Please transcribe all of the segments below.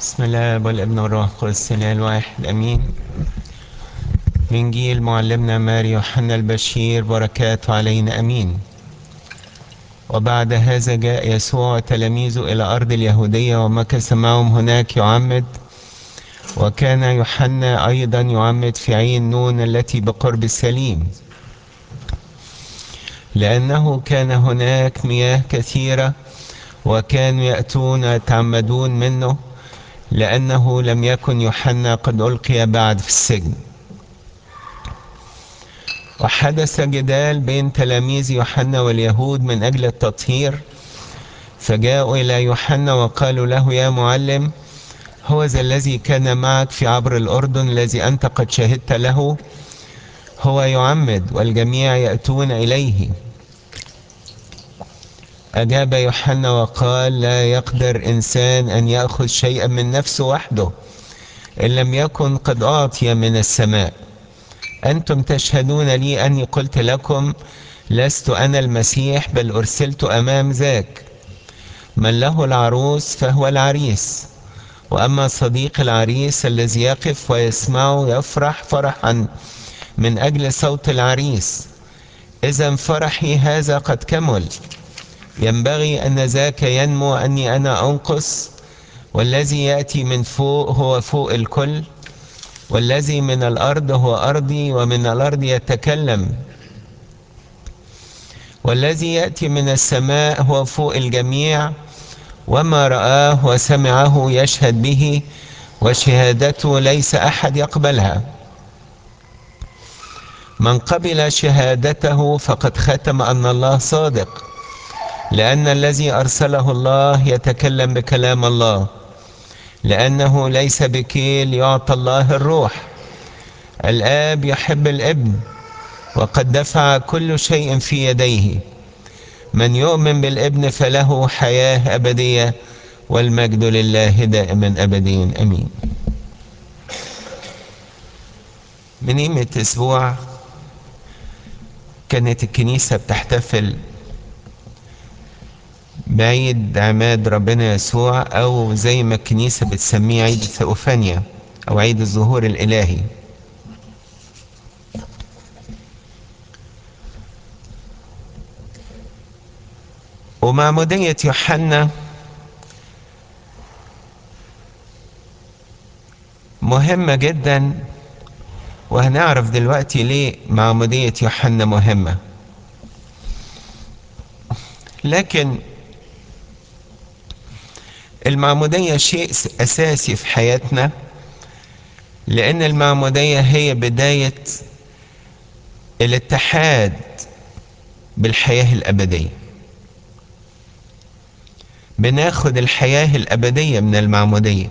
بسم الله والابن والروح القدس الاله الواحد امين من جيل معلمنا ماري يوحنا البشير بركاته علينا امين وبعد هذا جاء يسوع وتلاميذه الى ارض اليهوديه ومكث معهم هناك يعمد وكان يوحنا ايضا يعمد في عين نون التي بقرب السليم لانه كان هناك مياه كثيره وكانوا ياتون يتعمدون منه لأنه لم يكن يوحنا قد ألقي بعد في السجن وحدث جدال بين تلاميذ يوحنا واليهود من أجل التطهير فجاءوا إلى يوحنا وقالوا له يا معلم هو ذا الذي كان معك في عبر الأردن الذي أنت قد شهدت له هو يعمد والجميع يأتون إليه أجاب يوحنا وقال لا يقدر إنسان أن يأخذ شيئا من نفسه وحده إن لم يكن قد أعطي من السماء أنتم تشهدون لي أني قلت لكم لست أنا المسيح بل أرسلت أمام ذاك من له العروس فهو العريس وأما صديق العريس الذي يقف ويسمعه يفرح فرحا من أجل صوت العريس إذا فرحي هذا قد كمل ينبغي أن ذاك ينمو أني أنا أنقص والذي يأتي من فوق هو فوق الكل والذي من الأرض هو أرضي ومن الأرض يتكلم والذي يأتي من السماء هو فوق الجميع وما رآه وسمعه يشهد به وشهادته ليس أحد يقبلها من قبل شهادته فقد ختم أن الله صادق لأن الذي أرسله الله يتكلم بكلام الله لأنه ليس بكيل يعطى الله الروح الآب يحب الابن وقد دفع كل شيء في يديه من يؤمن بالابن فله حياة أبدية والمجد لله دائما أبديا أمين من قيمة أسبوع كانت الكنيسة بتحتفل بعيد عماد ربنا يسوع او زي ما الكنيسه بتسميه عيد الثؤفانيا او عيد الظهور الالهي ومعمودية يوحنا مهمة جدا وهنعرف دلوقتي ليه معمودية يوحنا مهمة لكن المعمودية شيء أساسي في حياتنا لأن المعمودية هي بداية الاتحاد بالحياة الأبدية بناخد الحياة الأبدية من المعمودية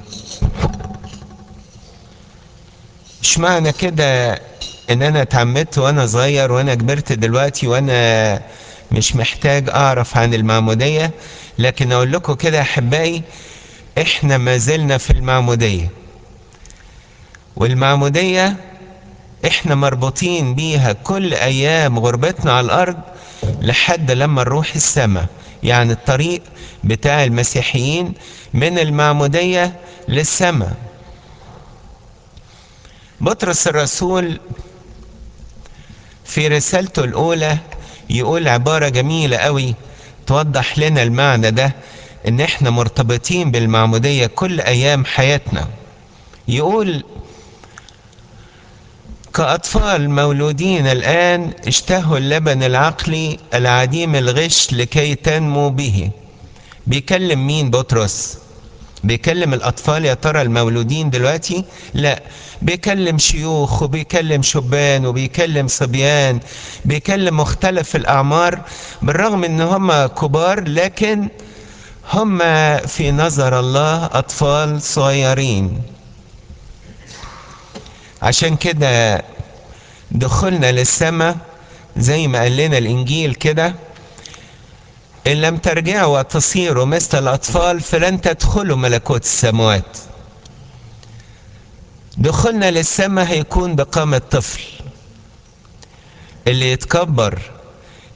مش معنى كده ان انا اتعمدت وانا صغير وانا كبرت دلوقتي وانا مش محتاج اعرف عن المعمودية لكن اقول لكم كده احبائي احنا ما زلنا في المعمودية والمعمودية احنا مربوطين بيها كل ايام غربتنا على الارض لحد لما نروح السماء يعني الطريق بتاع المسيحيين من المعمودية للسماء بطرس الرسول في رسالته الاولى يقول عبارة جميلة قوي توضح لنا المعنى ده ان احنا مرتبطين بالمعمودية كل ايام حياتنا يقول كأطفال مولودين الآن اشتهوا اللبن العقلي العديم الغش لكي تنمو به بيكلم مين بطرس بيكلم الأطفال يا ترى المولودين دلوقتي لا بيكلم شيوخ وبيكلم شبان وبيكلم صبيان بيكلم مختلف الأعمار بالرغم ان هم كبار لكن هم في نظر الله أطفال صغيرين عشان كده دخلنا للسماء زي ما قال لنا الإنجيل كده إن لم ترجعوا وتصيروا مثل الأطفال فلن تدخلوا ملكوت السماوات دخولنا للسماء هيكون بقامة طفل اللي يتكبر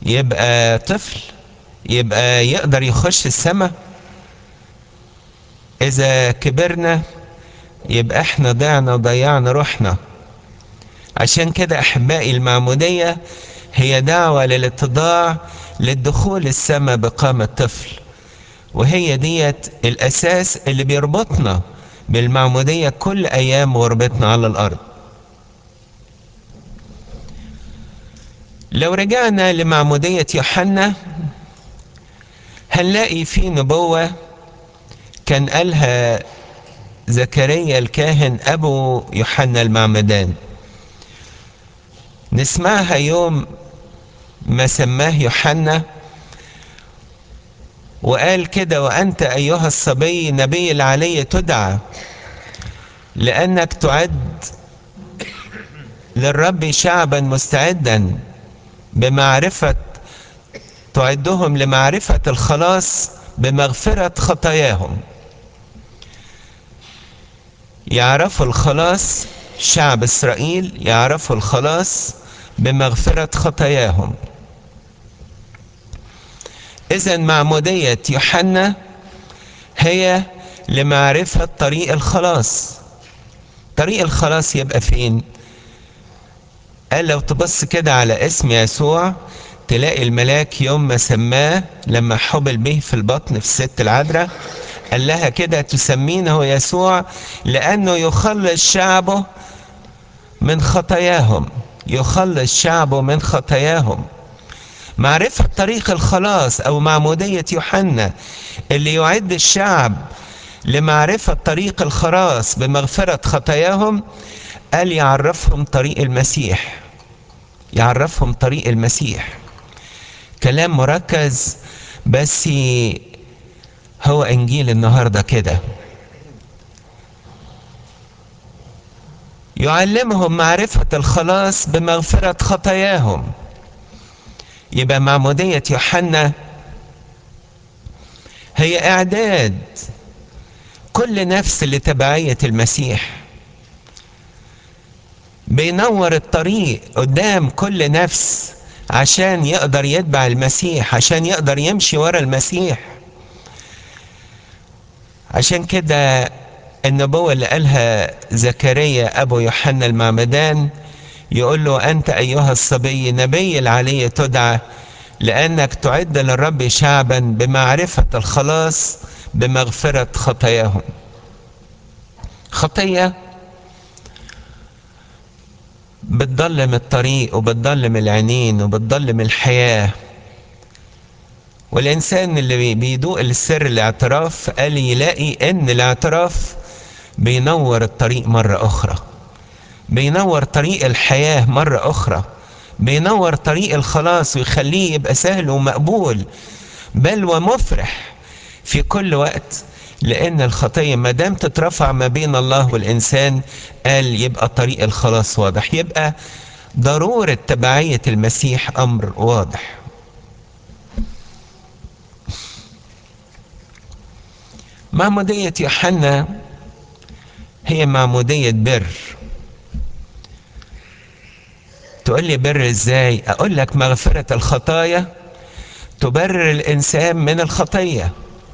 يبقى طفل يبقى يقدر يخش السماء اذا كبرنا يبقى احنا ضعنا وضيعنا روحنا عشان كده احبائي المعمودية هي دعوة للاتضاع للدخول السماء بقامة طفل وهي ديت الاساس اللي بيربطنا بالمعمودية كل ايام غربتنا على الارض لو رجعنا لمعمودية يوحنا هنلاقي في نبوة كان قالها زكريا الكاهن أبو يوحنا المعمدان نسمعها يوم ما سماه يوحنا وقال كده وأنت أيها الصبي نبي العلي تدعى لأنك تعد للرب شعبا مستعدا بمعرفة تعدهم لمعرفة الخلاص بمغفرة خطاياهم يعرفوا الخلاص شعب إسرائيل يعرفوا الخلاص بمغفرة خطاياهم إذا معمودية يوحنا هي لمعرفة طريق الخلاص طريق الخلاص يبقى فين قال لو تبص كده على اسم يسوع تلاقي الملاك يوم ما سماه لما حبل به في البطن في الست العذراء قال لها كده تسمينه يسوع لأنه يخلص شعبه من خطاياهم يخلص شعبه من خطاياهم معرفة طريق الخلاص أو معمودية يوحنا اللي يعد الشعب لمعرفة طريق الخلاص بمغفرة خطاياهم قال يعرفهم طريق المسيح يعرفهم طريق المسيح كلام مركز بس هو انجيل النهارده كده يعلمهم معرفة الخلاص بمغفرة خطاياهم يبقى معمودية يوحنا هي إعداد كل نفس لتبعية المسيح بينور الطريق قدام كل نفس عشان يقدر يتبع المسيح عشان يقدر يمشي ورا المسيح عشان كده النبوة اللي قالها زكريا أبو يوحنا المعمدان يقول له أنت أيها الصبي نبي العلي تدعى لأنك تعد للرب شعبا بمعرفة الخلاص بمغفرة خطاياهم خطية بتضلم الطريق وبتضلم العينين وبتضلم الحياة والإنسان اللي بيدوق السر الاعتراف قال يلاقي إن الاعتراف بينور الطريق مرة أخرى بينور طريق الحياة مرة أخرى بينور طريق الخلاص ويخليه يبقى سهل ومقبول بل ومفرح في كل وقت لأن الخطية ما دام تترفع ما بين الله والإنسان قال يبقى طريق الخلاص واضح يبقى ضرورة تبعية المسيح أمر واضح معمودية يوحنا هي معمودية بر تقول لي بر ازاي اقول لك مغفرة الخطايا تبرر الانسان من الخطية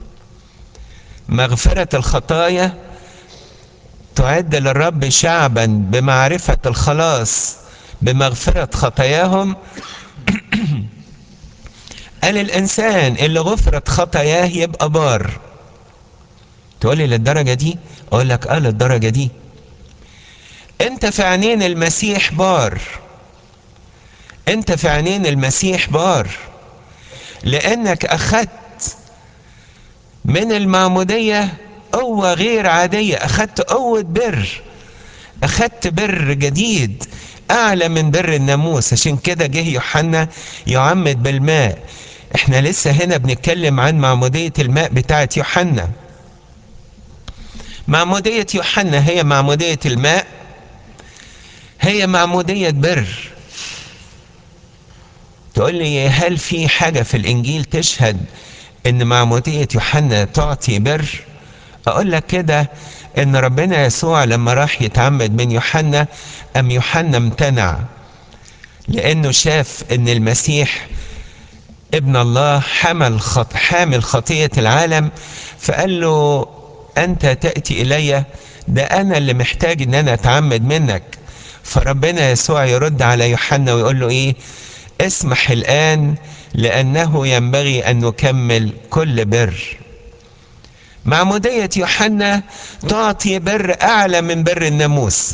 مغفرة الخطايا تعد للرب شعبا بمعرفة الخلاص بمغفرة خطاياهم قال الانسان اللي غفرت خطاياه يبقى بار تقول لي للدرجة دي اقول لك اه للدرجة دي انت في عينين المسيح بار انت في عينين المسيح بار لانك اخدت من المعمودية قوة غير عادية اخدت قوة بر اخدت بر جديد اعلى من بر الناموس عشان كده جه يوحنا يعمد بالماء احنا لسه هنا بنتكلم عن معمودية الماء بتاعت يوحنا معمودية يوحنا هي معمودية الماء هي معمودية بر تقول لي هل في حاجة في الإنجيل تشهد إن معمودية يوحنا تعطي بر؟ أقول لك كده إن ربنا يسوع لما راح يتعمد من يوحنا أم يوحنا امتنع لأنه شاف إن المسيح ابن الله حمل خط حامل خطية العالم فقال له أنت تأتي إلي ده أنا اللي محتاج إن أنا أتعمد منك فربنا يسوع يرد على يوحنا ويقول له إيه اسمح الآن لأنه ينبغي أن نكمل كل بر معمودية يوحنا تعطي بر أعلى من بر الناموس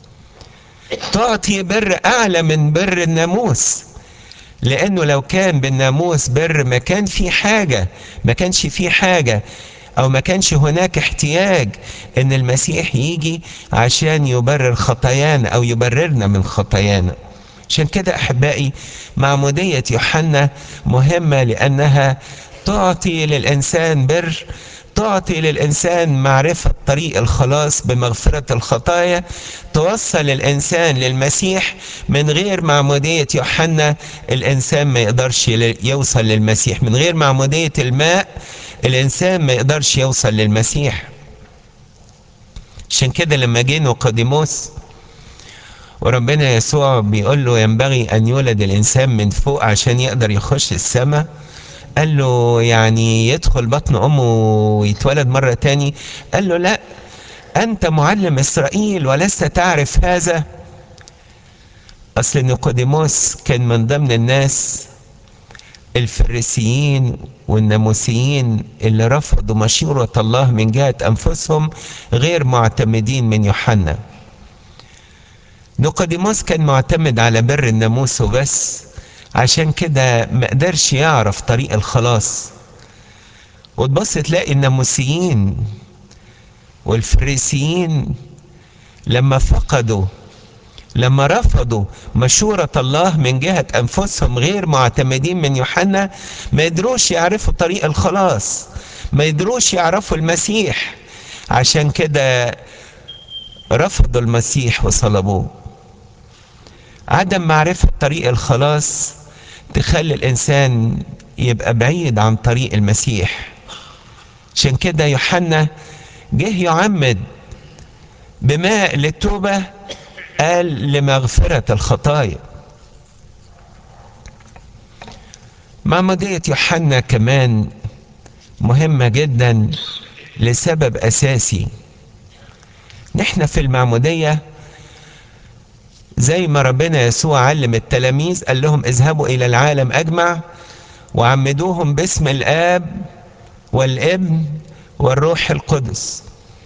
تعطي بر أعلى من بر الناموس لأنه لو كان بالناموس بر ما كان في حاجة ما كانش في حاجة أو ما كانش هناك احتياج إن المسيح يجي عشان يبرر خطايانا أو يبررنا من خطايانا عشان كده أحبائي معمودية يوحنا مهمة لأنها تعطي للإنسان بر تعطي للإنسان معرفة طريق الخلاص بمغفرة الخطايا توصل الإنسان للمسيح من غير معمودية يوحنا الإنسان ما يقدرش يوصل للمسيح من غير معمودية الماء الإنسان ما يقدرش يوصل للمسيح عشان كده لما جه نيقوديموس وربنا يسوع بيقول له ينبغي أن يولد الإنسان من فوق عشان يقدر يخش السماء قال له يعني يدخل بطن أمه ويتولد مرة تاني قال له لا أنت معلم إسرائيل ولست تعرف هذا أصل نيقوديموس كان من ضمن الناس الفريسيين والناموسيين اللي رفضوا مشورة الله من جهة أنفسهم غير معتمدين من يوحنا نيقوديموس كان معتمد على بر الناموس وبس عشان كده ما قدرش يعرف طريق الخلاص وتبص تلاقي الناموسيين والفريسيين لما فقدوا لما رفضوا مشورة الله من جهة أنفسهم غير معتمدين من يوحنا ما يدروش يعرفوا طريق الخلاص ما يدروش يعرفوا المسيح عشان كده رفضوا المسيح وصلبوه عدم معرفة طريق الخلاص تخلي الإنسان يبقى بعيد عن طريق المسيح عشان كده يوحنا جه يعمد بماء للتوبة قال لمغفرة الخطايا معمودية يوحنا كمان مهمة جدا لسبب أساسي نحن في المعمودية زي ما ربنا يسوع علم التلاميذ قال لهم اذهبوا إلى العالم أجمع وعمدوهم باسم الآب والابن والروح القدس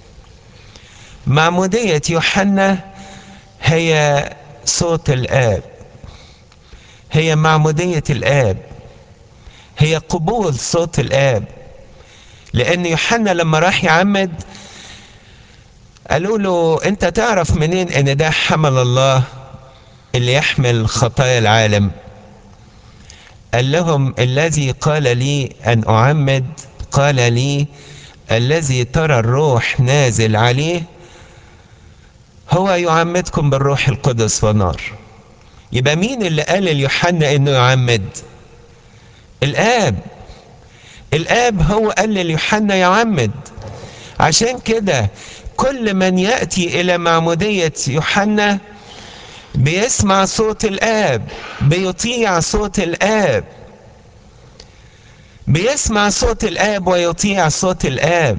معمودية يوحنا هي صوت الآب هي معمودية الآب هي قبول صوت الآب لأن يوحنا لما راح يعمد قالوا له أنت تعرف منين أن ده حمل الله اللي يحمل خطايا العالم قال لهم الذي قال لي أن أعمد قال لي الذي ترى الروح نازل عليه هو يعمدكم بالروح القدس ونار يبقى مين اللي قال ليوحنا انه يعمد الاب الاب هو قال ليوحنا يعمد عشان كده كل من ياتي الى معموديه يوحنا بيسمع صوت الاب بيطيع صوت الاب بيسمع صوت الاب ويطيع صوت الاب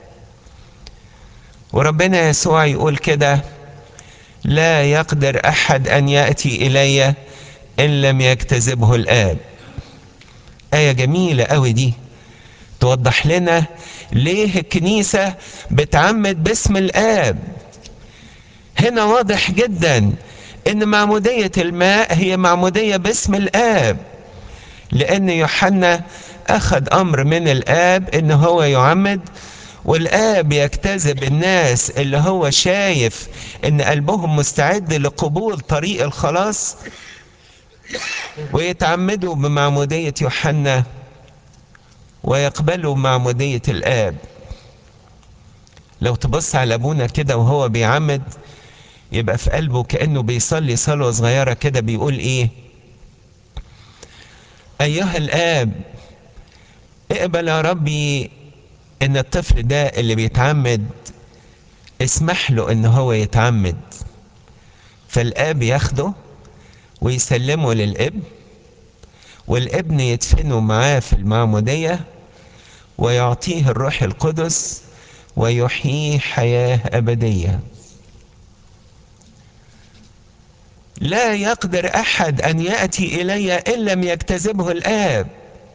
وربنا يسوع يقول كده لا يقدر احد ان ياتي الي ان لم يجتذبه الاب ايه جميله قوي دي توضح لنا ليه الكنيسه بتعمد باسم الاب هنا واضح جدا ان معموديه الماء هي معموديه باسم الاب لان يوحنا اخذ امر من الاب ان هو يعمد والآب يجتذب الناس اللي هو شايف إن قلبهم مستعد لقبول طريق الخلاص ويتعمدوا بمعمودية يوحنا ويقبلوا معمودية الآب لو تبص على أبونا كده وهو بيعمد يبقى في قلبه كأنه بيصلي صلوة صغيرة كده بيقول إيه أيها الآب اقبل يا ربي ان الطفل ده اللي بيتعمد اسمح له ان هو يتعمد فالاب ياخده ويسلمه للابن والابن يدفنه معاه في المعمودية ويعطيه الروح القدس ويحييه حياة أبدية لا يقدر أحد أن يأتي إلي إن لم يجتذبه الآب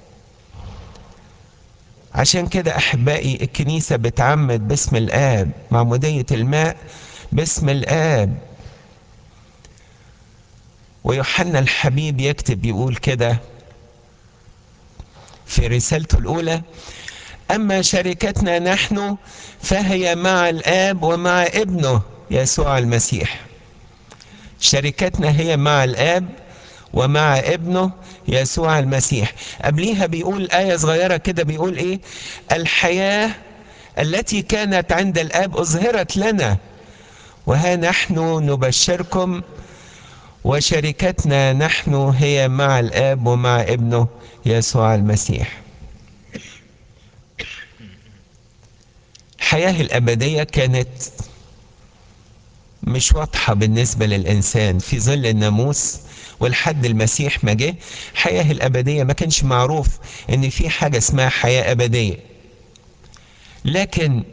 عشان كده أحبائي الكنيسة بتعمد باسم الآب معمودية الماء باسم الآب ويوحنا الحبيب يكتب يقول كده في رسالته الأولى أما شركتنا نحن فهي مع الآب ومع ابنه يسوع المسيح شركتنا هي مع الآب ومع ابنه يسوع المسيح قبليها بيقول آية صغيرة كده بيقول إيه الحياة التي كانت عند الآب أظهرت لنا وها نحن نبشركم وشركتنا نحن هي مع الآب ومع ابنه يسوع المسيح الحياة الأبدية كانت مش واضحة بالنسبة للإنسان في ظل الناموس والحد المسيح ما جه الحياة الأبدية ما كانش معروف إن في حاجة اسمها حياة أبدية لكن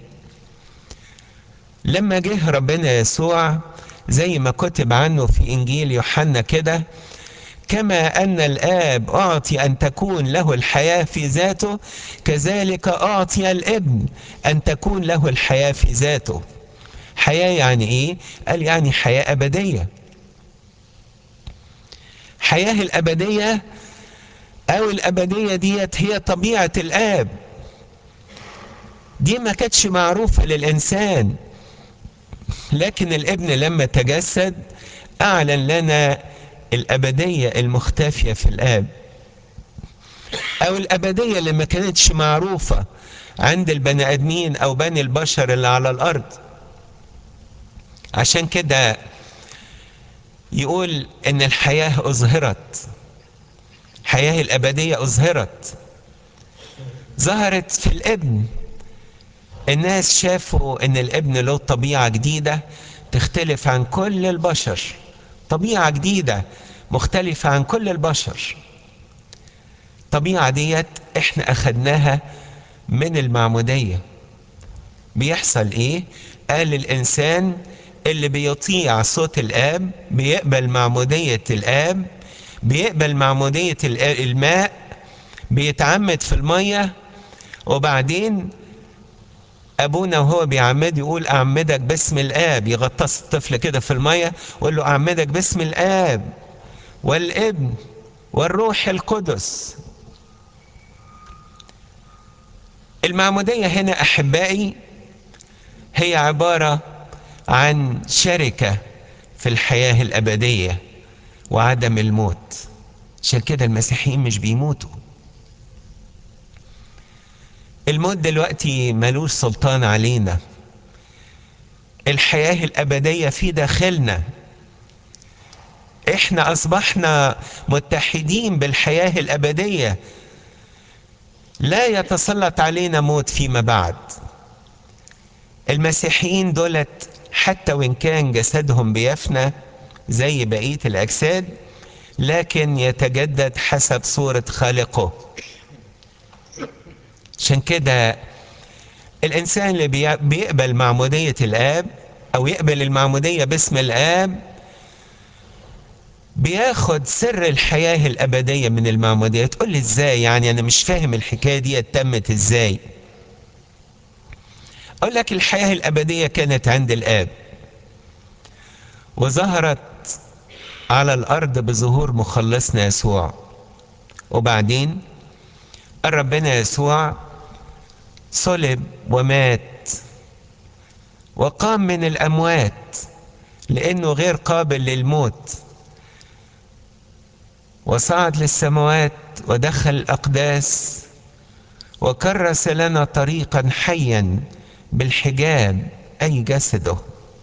لما جه ربنا يسوع زي ما كتب عنه في إنجيل يوحنا كده كما أن الآب أعطي أن تكون له الحياة في ذاته كذلك أعطي الابن أن تكون له الحياة في ذاته حياة يعني إيه؟ قال يعني حياة أبدية حياة الأبدية أو الأبدية ديت هي طبيعة الآب دي ما كانتش معروفة للإنسان لكن الابن لما تجسد أعلن لنا الأبدية المختفية في الآب أو الأبدية اللي ما كانتش معروفة عند البني آدمين أو بني البشر اللي على الأرض عشان كده يقول إن الحياة أظهرت الحياة الأبدية أظهرت ظهرت في الابن الناس شافوا ان الابن له طبيعة جديدة تختلف عن كل البشر طبيعة جديدة مختلفة عن كل البشر الطبيعة ديت احنا اخدناها من المعمودية بيحصل ايه قال الانسان اللي بيطيع صوت الاب بيقبل معمودية الاب بيقبل معمودية الماء بيتعمد في المية وبعدين ابونا وهو بيعمد يقول اعمدك باسم الاب يغطس الطفل كده في الميه ويقول له اعمدك باسم الاب والابن والروح القدس المعموديه هنا احبائي هي عباره عن شركه في الحياه الابديه وعدم الموت عشان كده المسيحيين مش بيموتوا الموت دلوقتي ملوش سلطان علينا الحياة الأبدية في داخلنا احنا أصبحنا متحدين بالحياة الأبدية لا يتسلط علينا موت فيما بعد المسيحيين دولت حتى وإن كان جسدهم بيفنى زي بقية الأجساد لكن يتجدد حسب صورة خالقه عشان كده الإنسان اللي بيقبل معمودية الآب أو يقبل المعمودية باسم الآب بياخد سر الحياة الأبدية من المعمودية تقول لي إزاي يعني أنا مش فاهم الحكاية دي تمت إزاي أقول لك الحياة الأبدية كانت عند الآب وظهرت على الأرض بظهور مخلصنا يسوع وبعدين ربنا يسوع صلب ومات وقام من الأموات لأنه غير قابل للموت وصعد للسماوات ودخل الأقداس وكرس لنا طريقا حيا بالحجاب أي جسده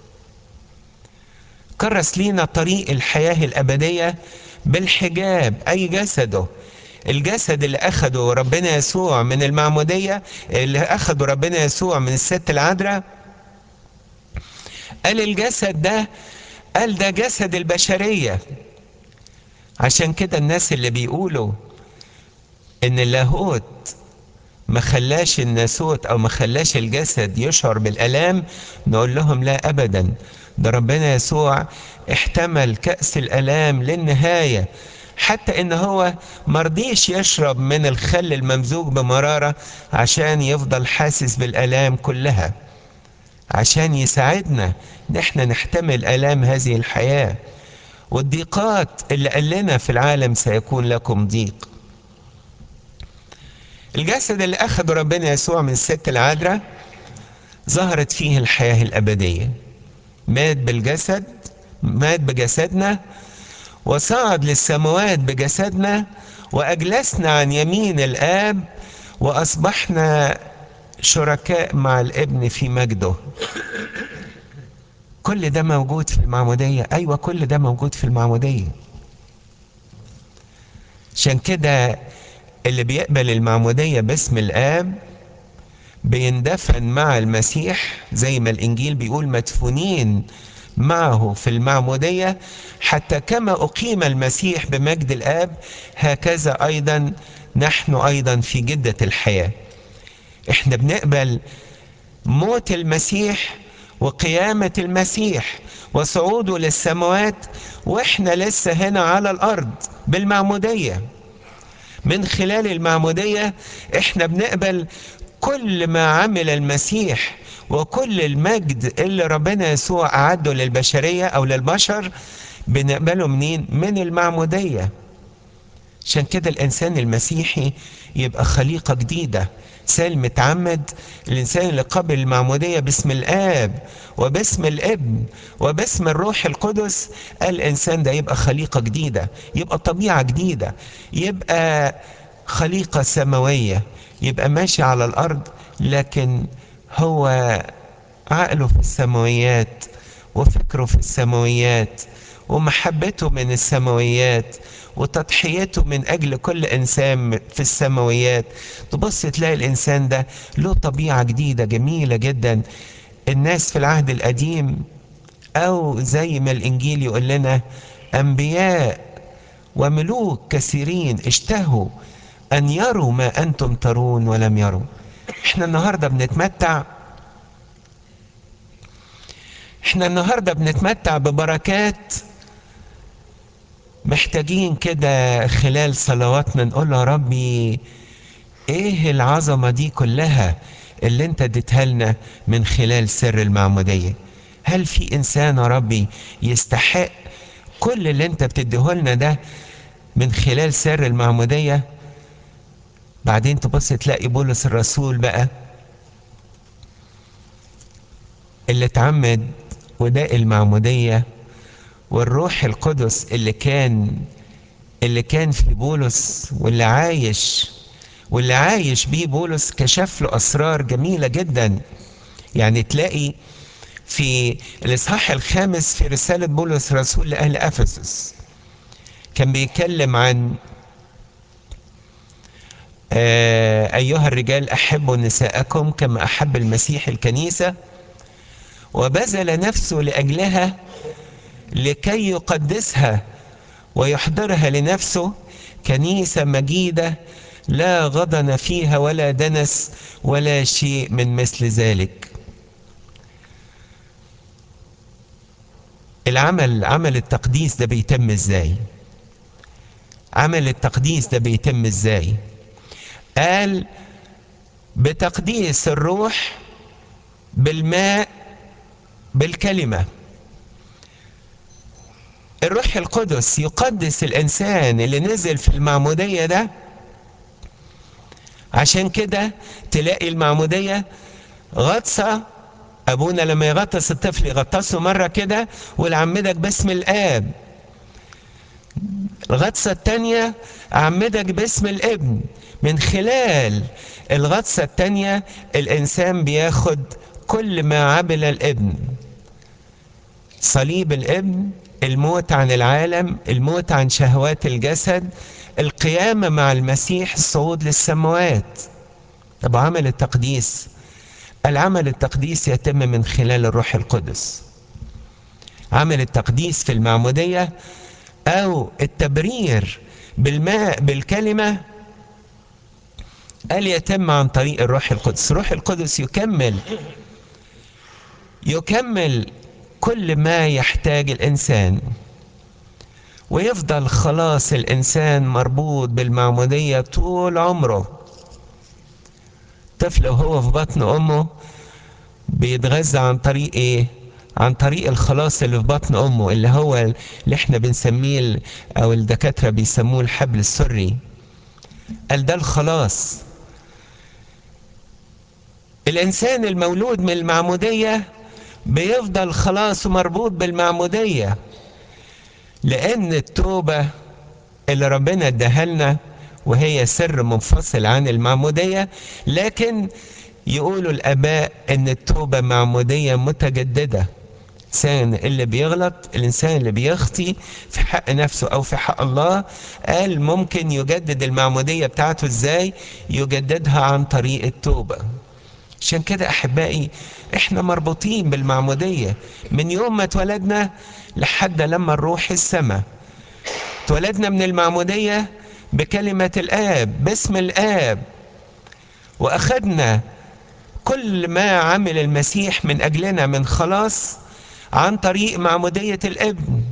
كرس لينا طريق الحياة الأبدية بالحجاب أي جسده الجسد اللي أخده ربنا يسوع من المعمودية اللي أخده ربنا يسوع من الست العذراء قال الجسد ده قال ده جسد البشرية عشان كده الناس اللي بيقولوا ان اللاهوت ما خلاش الناسوت او ما خلاش الجسد يشعر بالالام نقول لهم لا ابدا ده ربنا يسوع احتمل كأس الالام للنهاية حتى ان هو مرضيش يشرب من الخل الممزوج بمرارة عشان يفضل حاسس بالالام كلها عشان يساعدنا ان احنا نحتمل الام هذه الحياة والضيقات اللي قال لنا في العالم سيكون لكم ضيق الجسد اللي أخذه ربنا يسوع من الست العذراء ظهرت فيه الحياة الأبدية مات بالجسد مات بجسدنا وصعد للسماوات بجسدنا وأجلسنا عن يمين الآب وأصبحنا شركاء مع الابن في مجده كل ده موجود في المعمودية أيوة كل ده موجود في المعمودية عشان كده اللي بيقبل المعمودية باسم الآب بيندفن مع المسيح زي ما الإنجيل بيقول مدفونين معه في المعمودية حتى كما أقيم المسيح بمجد الآب هكذا أيضا نحن أيضا في جدة الحياة احنا بنقبل موت المسيح وقيامة المسيح وصعوده للسماوات واحنا لسه هنا على الأرض بالمعمودية من خلال المعمودية احنا بنقبل كل ما عمل المسيح وكل المجد اللي ربنا يسوع أعده للبشرية أو للبشر بنقبله منين؟ من المعمودية عشان كده الإنسان المسيحي يبقى خليقة جديدة إنسان متعمد الإنسان اللي قبل المعمودية باسم الآب وباسم الابن وباسم الروح القدس الإنسان ده يبقى خليقة جديدة يبقى طبيعة جديدة يبقى خليقة سماوية يبقى ماشي على الأرض لكن هو عقله في السماويات وفكره في السماويات ومحبته من السماويات وتضحيته من أجل كل إنسان في السماويات تبص تلاقي الإنسان ده له طبيعة جديدة جميلة جدا الناس في العهد القديم أو زي ما الإنجيل يقول لنا أنبياء وملوك كثيرين اشتهوا أن يروا ما أنتم ترون ولم يروا احنا النهاردة بنتمتع احنا النهاردة بنتمتع ببركات محتاجين كده خلال صلواتنا نقول يا ربي ايه العظمة دي كلها اللي انت اديتها لنا من خلال سر المعمودية هل في انسان يا ربي يستحق كل اللي انت بتديه لنا ده من خلال سر المعمودية بعدين تبص تلاقي بولس الرسول بقى اللي اتعمد وداء المعمودية والروح القدس اللي كان اللي كان في بولس واللي عايش واللي عايش بيه بولس كشف له اسرار جميله جدا يعني تلاقي في الاصحاح الخامس في رساله بولس الرسول لاهل افسس كان بيتكلم عن آه ايها الرجال احبوا نساءكم كما احب المسيح الكنيسه وبذل نفسه لاجلها لكي يقدسها ويحضرها لنفسه كنيسة مجيدة لا غضن فيها ولا دنس ولا شيء من مثل ذلك العمل عمل التقديس ده بيتم ازاي عمل التقديس ده بيتم ازاي قال بتقديس الروح بالماء بالكلمه الروح القدس يقدس الانسان اللي نزل في المعموديه ده عشان كده تلاقي المعموديه غطسه ابونا لما يغطس الطفل يغطسه مره كده والعمدك باسم الاب الغطسه الثانيه اعمدك باسم الابن من خلال الغطسه الثانيه الانسان بياخد كل ما عمل الابن صليب الابن الموت عن العالم الموت عن شهوات الجسد القيامة مع المسيح الصعود للسماوات طب عمل التقديس العمل التقديس يتم من خلال الروح القدس عمل التقديس في المعمودية أو التبرير بالماء بالكلمة قال يتم عن طريق الروح القدس الروح القدس يكمل يكمل كل ما يحتاج الإنسان ويفضل خلاص الإنسان مربوط بالمعمودية طول عمره طفل وهو في بطن أمه بيتغذى عن طريق إيه؟ عن طريق الخلاص اللي في بطن أمه اللي هو اللي احنا بنسميه أو الدكاترة بيسموه الحبل السري قال ده الخلاص الإنسان المولود من المعمودية بيفضل خلاص مربوط بالمعمودية لأن التوبة اللي ربنا اداها لنا وهي سر منفصل عن المعمودية لكن يقولوا الآباء إن التوبة معمودية متجددة الإنسان اللي بيغلط الإنسان اللي بيخطي في حق نفسه أو في حق الله قال ممكن يجدد المعمودية بتاعته إزاي يجددها عن طريق التوبة عشان كده أحبائي إحنا مربوطين بالمعمودية من يوم ما اتولدنا لحد لما نروح السماء اتولدنا من المعمودية بكلمة الآب باسم الآب وأخذنا كل ما عمل المسيح من أجلنا من خلاص عن طريق معمودية الابن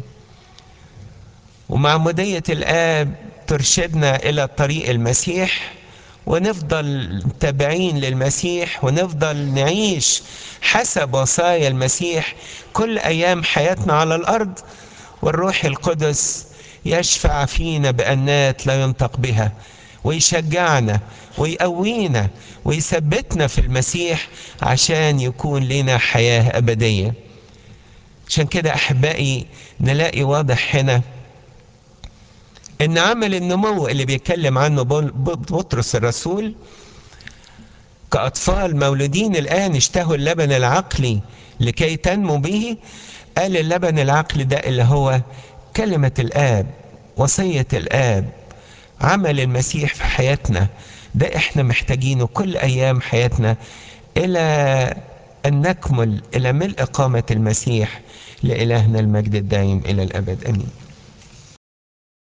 ومعمودية الآب ترشدنا إلى طريق المسيح ونفضل تابعين للمسيح ونفضل نعيش حسب وصايا المسيح كل أيام حياتنا على الأرض والروح القدس يشفع فينا بأنات لا ينطق بها ويشجعنا ويقوينا ويثبتنا في المسيح عشان يكون لنا حياة أبدية عشان كده أحبائي نلاقي واضح هنا ان عمل النمو اللي بيتكلم عنه بطرس الرسول كأطفال مولودين الآن اشتهوا اللبن العقلي لكي تنمو به قال اللبن العقلي ده اللي هو كلمة الآب وصية الآب عمل المسيح في حياتنا ده احنا محتاجينه كل أيام حياتنا إلى أن نكمل إلى ملء قامة المسيح لإلهنا المجد الدائم إلى الأبد أمين